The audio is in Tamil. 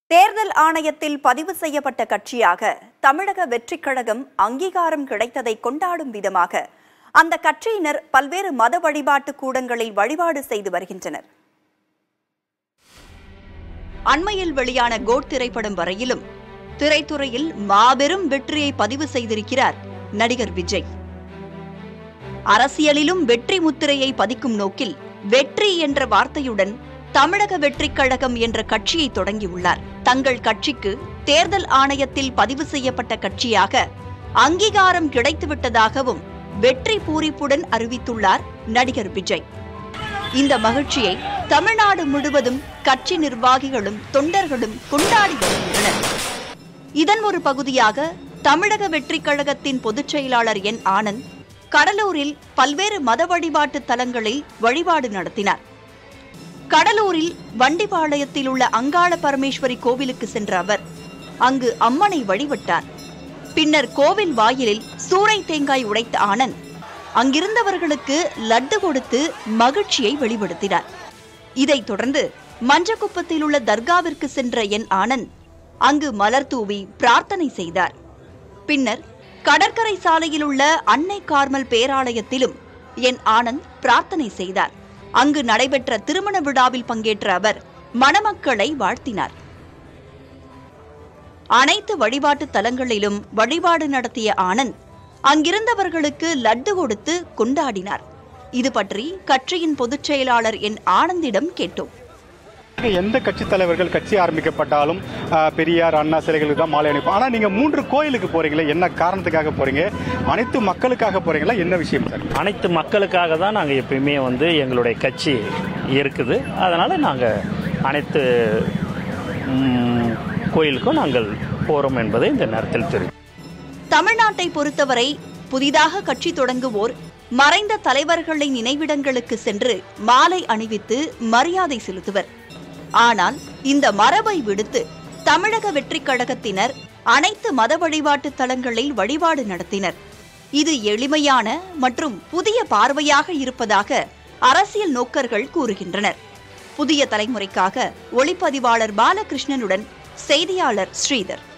தேர்தல் ஆணையத்தில் பதிவு செய்யப்பட்ட கட்சியாக தமிழக வெற்றிக் கழகம் அங்கீகாரம் கிடைத்ததை கொண்டாடும் விதமாக அந்த கட்சியினர் பல்வேறு மத வழிபாட்டு கூடங்களில் வழிபாடு செய்து வருகின்றனர் அண்மையில் வெளியான கோட் திரைப்படம் வரையிலும் திரைத்துறையில் மாபெரும் வெற்றியை பதிவு செய்திருக்கிறார் நடிகர் விஜய் அரசியலிலும் வெற்றி முத்திரையை பதிக்கும் நோக்கில் வெற்றி என்ற வார்த்தையுடன் தமிழக வெற்றிக் கழகம் என்ற கட்சியை தொடங்கியுள்ளார் தங்கள் கட்சிக்கு தேர்தல் ஆணையத்தில் பதிவு செய்யப்பட்ட கட்சியாக அங்கீகாரம் கிடைத்துவிட்டதாகவும் வெற்றி பூரிப்புடன் அறிவித்துள்ளார் நடிகர் விஜய் இந்த மகிழ்ச்சியை தமிழ்நாடு முழுவதும் கட்சி நிர்வாகிகளும் தொண்டர்களும் கொண்டாடி வருகின்றனர் இதன் ஒரு பகுதியாக தமிழக வெற்றிக் கழகத்தின் பொதுச் செயலாளர் என் ஆனந்த் கடலூரில் பல்வேறு மத வழிபாட்டு தலங்களில் வழிபாடு நடத்தினார் கடலூரில் வண்டிபாளையத்தில் உள்ள அங்காள பரமேஸ்வரி கோவிலுக்கு சென்ற அவர் அங்கு அம்மனை வழிபட்டார் பின்னர் கோவில் வாயிலில் சூறை தேங்காய் உடைத்த ஆனந்த் அங்கிருந்தவர்களுக்கு லட்டு கொடுத்து மகிழ்ச்சியை வெளிப்படுத்தினார் இதைத் தொடர்ந்து மஞ்சக்குப்பத்தில் உள்ள தர்காவிற்கு சென்ற என் ஆனந்த் அங்கு மலர் தூவி பிரார்த்தனை செய்தார் பின்னர் கடற்கரை சாலையில் உள்ள அன்னை கார்மல் பேராலயத்திலும் என் ஆனந்த் பிரார்த்தனை செய்தார் அங்கு நடைபெற்ற திருமண விழாவில் பங்கேற்ற அவர் மணமக்களை வாழ்த்தினார் அனைத்து வழிபாட்டு தலங்களிலும் வழிபாடு நடத்திய ஆனந்த் அங்கிருந்தவர்களுக்கு லட்டு கொடுத்து கொண்டாடினார் இது பற்றி கட்சியின் பொதுச் செயலாளர் என் ஆனந்திடம் கேட்டோம் எந்த கட்சி தலைவர்கள் கட்சி ஆரம்பிக்கப்பட்டாலும் ஆஹ், பெரியார் அண்ணா சிலைகளுக்கு தான் மாலை அனுப்பும் ஆனால் நீங்கள் மூன்று கோயிலுக்கு போறீங்களே என்ன காரணத்துக்காக போறீங்க அனைத்து மக்களுக்காக போறீங்களா என்ன விஷயம் சார் அனைத்து மக்களுக்காக தான் நாங்கள் எப்பயுமே வந்து எங்களுடைய கட்சி இருக்குது அதனால் நாங்கள் அனைத்து ம், கோயிலுக்கும் நாங்கள் போகிறோம் என்பதை இந்த நேரத்தில் தெரிவிக்கிறேன் தமிழ்நாட்டை பொறுத்தவரை புதிதாக கட்சி தொடங்குவோர் மறைந்த தலைவர்களின் நினைவிடங்களுக்கு சென்று மாலை அணிவித்து மரியாதை செலுத்துவர் ஆனால் இந்த மரபை விடுத்து தமிழக வெற்றிக் கழகத்தினர் அனைத்து மத வழிபாட்டு தலங்களில் வழிபாடு நடத்தினர் இது எளிமையான மற்றும் புதிய பார்வையாக இருப்பதாக அரசியல் நோக்கர்கள் கூறுகின்றனர் புதிய தலைமுறைக்காக ஒளிப்பதிவாளர் பாலகிருஷ்ணனுடன் செய்தியாளர் ஸ்ரீதர்